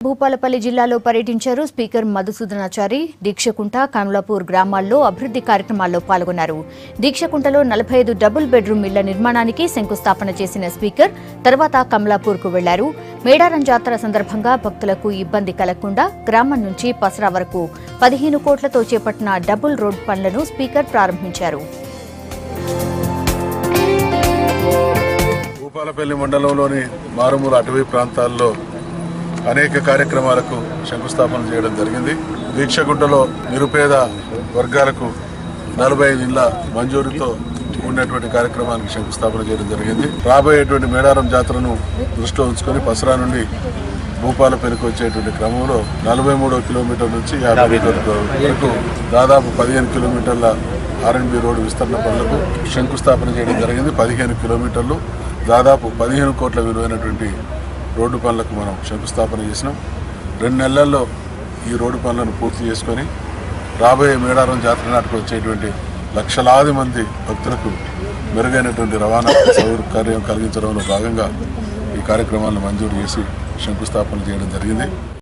భూపాలపల్లి జిల్లాలో పర్యటించారు స్పీకర్ మధుసూదనాచారి దీక్షకుంట కమలాపూర్ గ్రామాల్లో అభివృద్ధి కార్యక్రమాల్లో పాల్గొన్నారు దీక్షకుంటలో నలభై ఐదు డబుల్ బెడ్రూమ్ ఇళ్ల నిర్మాణానికి శంకుస్థాపన చేసిన స్పీకర్ తర్వాత కమలాపూర్కు వెళ్లారు మేడారం జాతర సందర్భంగా భక్తులకు ఇబ్బంది కలగకుండా గ్రామం నుంచి పసరా వరకు పదిహేను కోట్లతో చేపట్టిన డబుల్ రోడ్ పనులను స్పీకర్ ప్రారంభించారు భూపాలపల్లి మండలంలోని మారుమూల అటవీ ప్రాంతాల్లో అనేక కార్యక్రమాలకు శంకుస్థాపన చేయడం జరిగింది దీక్షగుంటలో నిరుపేద వర్గాలకు నలభై ఐదు ఇళ్ల మంజూరుతో ఉన్నటువంటి కార్యక్రమానికి శంకుస్థాపన చేయడం జరిగింది రాబోయేటువంటి మేడారం జాతరను దృష్టిలో ఉంచుకొని పసరా నుండి భూపాలపల్లికి వచ్చేటువంటి క్రమంలో నలభై మూడో కిలోమీటర్ నుంచి యాభై కిలోమీటర్ల వరకు దాదాపు పదిహేను కిలోమీటర్ల ఆర్ఎన్బి రోడ్డు విస్తరణ పనులకు శంకుస్థాపన చేయడం జరిగింది పదిహేను కిలోమీటర్లు దాదాపు పదిహేను కోట్ల విలువైనటువంటి రోడ్డు పనులకు మనం శంకుస్థాపన చేసినాం రెండు నెలల్లో ఈ రోడ్డు పనులను పూర్తి చేసుకొని రాబోయే మేడారం జాతర నాటికి వచ్చేటువంటి లక్షలాది మంది భక్తులకు మెరుగైనటువంటి రవాణా సౌకర్యం కలిగించడంలో భాగంగా ఈ కార్యక్రమాలను మంజూరు చేసి శంకుస్థాపన చేయడం జరిగింది